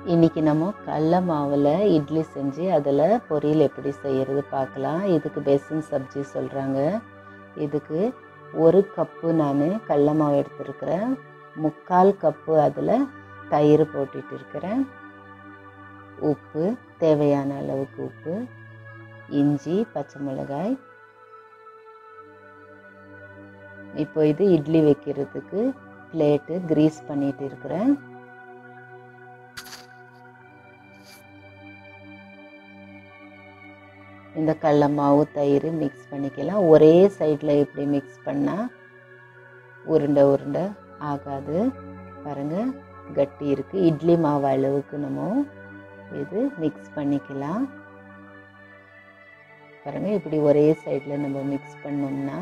இன்றைக்கி நம்ம கடல மாவில் இட்லி செஞ்சு அதில் பொரியல் எப்படி செய்கிறது பார்க்கலாம் இதுக்கு பேசன் சப்ஜி சொல்கிறாங்க இதுக்கு ஒரு கப்பு நான் கடல மாவு எடுத்துருக்கிறேன் முக்கால் கப்பு அதில் தயிர் போட்டுட்டு இருக்கிறேன் உப்பு தேவையான அளவுக்கு உப்பு இஞ்சி பச்சை மிளகாய் இப்போ இது இட்லி வைக்கிறதுக்கு பிளேட்டு கிரீஸ் பண்ணிட்டு இருக்கிறேன் இந்த கடல மாவு தயிர் மிக்ஸ் பண்ணிக்கலாம் ஒரே சைடில் இப்படி மிக்ஸ் பண்ணால் உருண்டை உருண்டை ஆகாது பாருங்கள் கட்டி இருக்குது இட்லி மாவு அளவுக்கு நம்ம இது மிக்ஸ் பண்ணிக்கலாம் பாருங்கள் இப்படி ஒரே சைடில் நம்ம மிக்ஸ் பண்ணோம்னா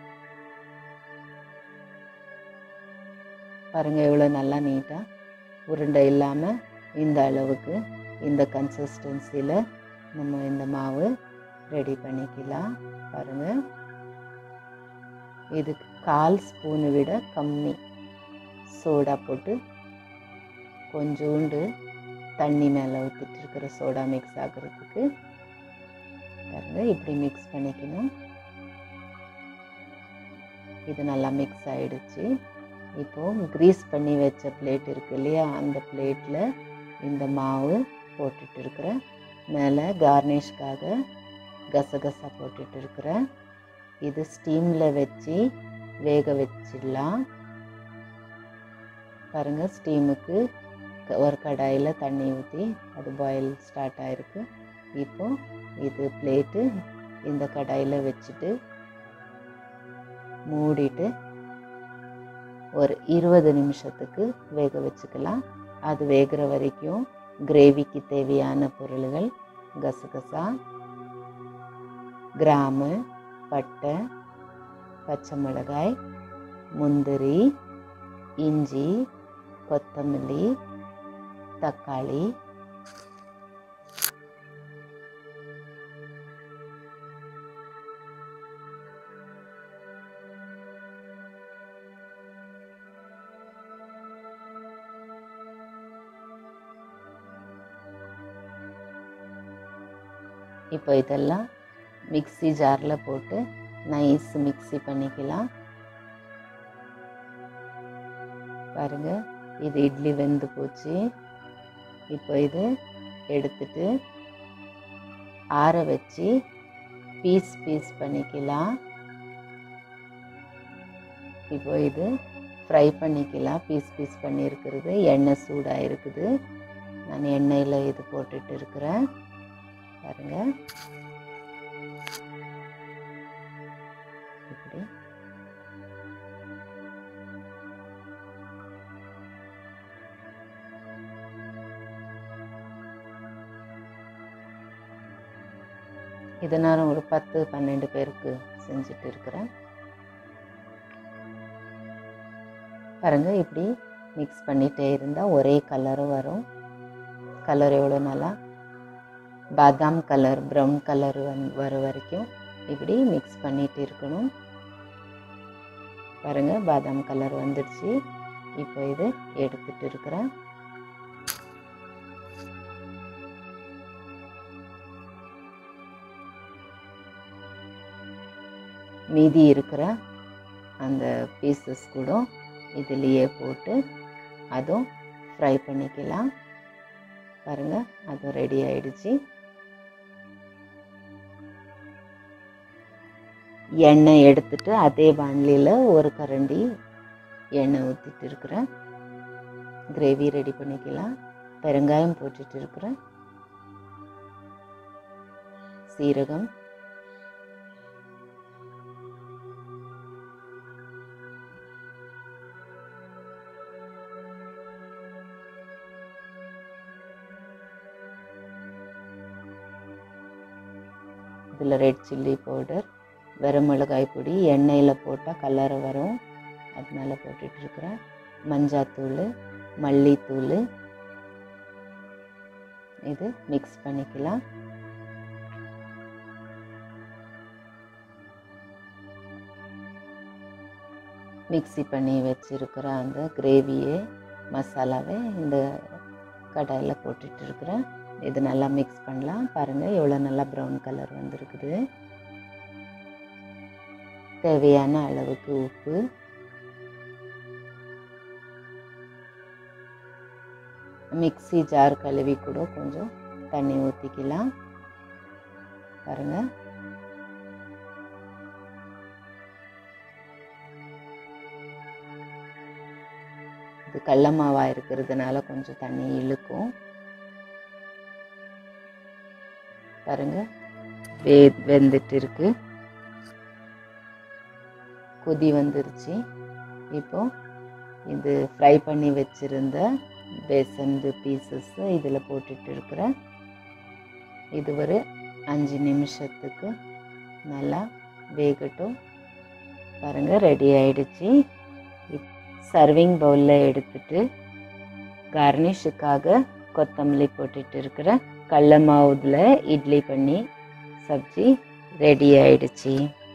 பாருங்கள் எவ்வளோ நல்லா நீட்டாக உருண்டை இல்லாமல் இந்த அளவுக்கு இந்த கன்சிஸ்டன்சியில் நம்ம இந்த மாவு ரெடி பண்ணிக்கலாம் பாருங்கள் இதுக்கு கால் ஸ்பூனை விட கம்மி சோடா போட்டு கொஞ்சோண்டு தண்ணி மேலே ஊற்றிட்டு இருக்கிற சோடா மிக்ஸ் ஆகிறதுக்கு பாருங்கள் இப்படி மிக்ஸ் பண்ணிக்கணும் இது நல்லா மிக்ஸ் ஆகிடுச்சு இப்போது க்ரீஸ் பண்ணி வச்ச பிளேட் இருக்கு இல்லையா அந்த பிளேட்டில் இந்த மாவு போட்டுட்டு இருக்கிறேன் மேலே கார்னிஷ்காக கசகசா போட்டுட்டு இருக்கிறேன் இது ஸ்டீமில் வச்சு வேக வச்சிடலாம் பாருங்கள் ஸ்டீமுக்கு ஒரு கடாயில் தண்ணி ஊற்றி அது பாயில் ஸ்டார்ட் ஆகிருக்கு இப்போது இது பிளேட்டு இந்த கடாயில் வச்சுட்டு மூடிட்டு ஒரு இருபது நிமிஷத்துக்கு வேக வச்சுக்கலாம் அது வேகிற வரைக்கும் கிரேவிக்கு தேவையான பொருள்கள் கசகசா கிராமு பட்டை பச்சை மிளகாய் முந்திரி இஞ்சி கொத்தமல்லி தக்காளி இப்போ இதெல்லாம் மிக்ஸி ஜாரில் போட்டு நைஸ் மிக்ஸி பண்ணிக்கலாம் பாருங்க இது இட்லி வெந்து போச்சு இப்போ இது எடுத்துட்டு ஆற வச்சு பீஸ் பீஸ் பண்ணிக்கலாம் இப்போ இது ஃப்ரை பண்ணிக்கலாம் பீஸ் பீஸ் பண்ணியிருக்கிறது எண்ணெய் சூடாக இருக்குது நான் எண்ணெயில் இது போட்டுட்டு இருக்கிறேன் பாருங்க இப்படி இது நான் ஒரு பத்து பன்னெண்டு பேருக்கு செஞ்சுட்டு இருக்கிறேன் பாருங்க இப்படி மிக்ஸ் பண்ணிகிட்டே இருந்தால் ஒரே கலரும் வரும் கலர் எவ்வளோ நல்லா பாதாம் கலர் ப்ரௌன் கலர் வந் வர வரைக்கும் இப்படி மிக்ஸ் பண்ணிட்டு இருக்கணும் பாருங்க பாதாம் கலர் வந்துடுச்சு இப்போ இது எடுத்துட்டு இருக்கிறேன் மீதி இருக்கிற அந்த பீசஸ் கூட இதுலேயே போட்டு அதுவும் ஃப்ரை பண்ணிக்கலாம் பாருங்கள் அதுவும் ரெடி ஆயிடுச்சு எண்ணெய் எடுத்துட்டு அதே வானிலையில் ஒரு கரண்டி எண்ணெய் ஊற்றிட்டு இருக்கிறேன் கிரேவி ரெடி பண்ணிக்கலாம் பெருங்காயம் போட்டுட்டு இருக்கிறேன் சீரகம் இதில் ரெட் சில்லி பவுடர் வெறும் மிளகாய் பொடி எண்ணெயில் போட்டால் கலர் வரும் அதனால போட்டுட்டு இருக்கிறேன் மஞ்சாத்தூள் மல்லித்தூள் இது மிக்ஸ் பண்ணிக்கலாம் மிக்ஸி பண்ணி வச்சுருக்கிற அந்த கிரேவியை மசாலாவை இந்த கடாயில் போட்டுட்டு இருக்கிறேன் இது நல்லா மிக்ஸ் பண்ணலாம் பாருங்கள் எவ்வளோ நல்லா ப்ரௌன் கலர் வந்திருக்குது தேவையான அளவுக்கு உப்பு மிக்ஸி ஜார் கழுவி கூட கொஞ்சம் தண்ணி ஊற்றிக்கலாம் பாருங்கள் இது கடல மாவாக இருக்கிறதுனால கொஞ்சம் தண்ணி இழுக்கும் பாருங்க வே வெந்துட்டு இருக்கு கொதி வந்துருச்சு இப்போ இது ஃப்ரை பண்ணி வச்சுருந்த பேசன் பீசஸ் இதில் போட்டுட்டு இருக்கிறேன் இது ஒரு அஞ்சு நிமிஷத்துக்கு நல்லா வேகட்டும் பாருங்கள் ரெடி ஆயிடுச்சு சர்விங் பவுலில் எடுத்துட்டு கார்னிஷுக்காக கொத்தமல்லி போட்டுட்டு இருக்கிற கடல மாவுல இட்லி பண்ணி சப்ஜி ரெடி ஆயிடுச்சு